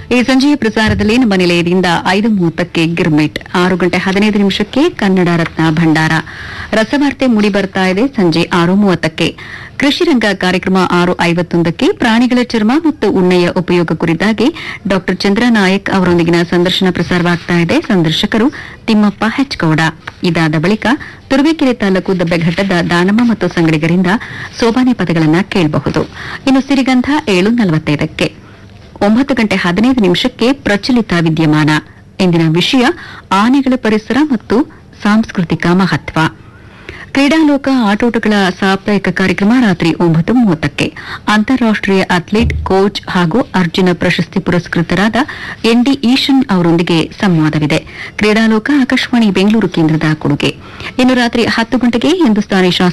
ಈ ಸಂಜೆಯ ಪ್ರಸಾರದಲ್ಲಿ ನಮ್ಮ ನಿಲಯದಿಂದ ಐದು ಮೂವತ್ತಕ್ಕೆ ಗಿರ್ಮಿಟ್ ಆರು ಗಂಟೆ ಹದಿನೈದು ನಿಮಿಷಕ್ಕೆ ಕನ್ನಡ ರತ್ನ ಭಂಡಾರ ರಸವಾರ್ತೆ ಮೂಡಿ ಬರ್ತಾ ಇದೆ ಸಂಜೆ ಆರು ಮೂವತ್ತಕ್ಕೆ ಕೃಷಿ ರಂಗ ಕಾರ್ಯಕ್ರಮ ಆರು ಐವತ್ತೊಂದಕ್ಕೆ ಪ್ರಾಣಿಗಳ ಚರ್ಮ ಮತ್ತು ಉಣ್ಣೆಯ ಉಪಯೋಗ ಕುರಿತಾಗಿ ಡಾ ಚಂದ್ರನಾಯಕ್ ಅವರೊಂದಿಗಿನ ಸಂದರ್ಶನ ಪ್ರಸಾರವಾಗ್ತಾ ಇದೆ ಸಂದರ್ಶಕರು ತಿಮ್ಮಪ್ಪ ಹೆಚ್ಗೌಡ ಇದಾದ ಬಳಿಕ ತುರುವೇಕೆರೆ ತಾಲೂಕು ದಬ್ಬೆಘಟ್ಟದ ದಾನಮ್ಮ ಮತ್ತು ಸಂಗಡಿಗರಿಂದ ಸೋಬಾನೆ ಪದಗಳನ್ನು ಕೇಳಬಹುದು ಇನ್ನು ಸಿರಿಗಂಧ ಏಳು ನಲವತ್ತೈದಕ್ಕೆ ಒಂಬತ್ತು ಗಂಟೆ ಹದಿನೈದು ನಿಮಿಷಕ್ಕೆ ಪ್ರಚಲಿತ ವಿದ್ಯಮಾನ ಇಂದಿನ ವಿಷಯ ಆನೆಗಳ ಪರಿಸರ ಮತ್ತು ಸಾಂಸ್ಕೃತಿಕ ಮಹತ್ವ ಕ್ರೀಡಾಲೋಕ ಆಟೋಟಗಳ ಸಾಪ್ತಾಹಿಕ ಕಾರ್ಯಕ್ರಮ ರಾತ್ರಿ ಒಂಬತ್ತು ಮೂವತ್ತಕ್ಕೆ ಅಂತಾರಾಷ್ಟೀಯ ಅಥ್ಲೀಟ್ ಕೋಚ್ ಹಾಗೂ ಅರ್ಜುನ ಪ್ರಶಸ್ತಿ ಪುರಸ್ಕೃತರಾದ ಎನ್ಡಿ ಈಶನ್ ಅವರೊಂದಿಗೆ ಸಂವಾದವಿದೆ ಕ್ರೀಡಾಲೋಕ ಆಕಾಶವಾಣಿ ಬೆಂಗಳೂರು ಕೇಂದ್ರದ ಕೊಡುಗೆ ಇನ್ನು ರಾತ್ರಿ ಹತ್ತು ಗಂಟೆಗೆ ಹಿಂದೂಸ್ತಾನಿ ಶಾಸ್ತ್ರೀಯ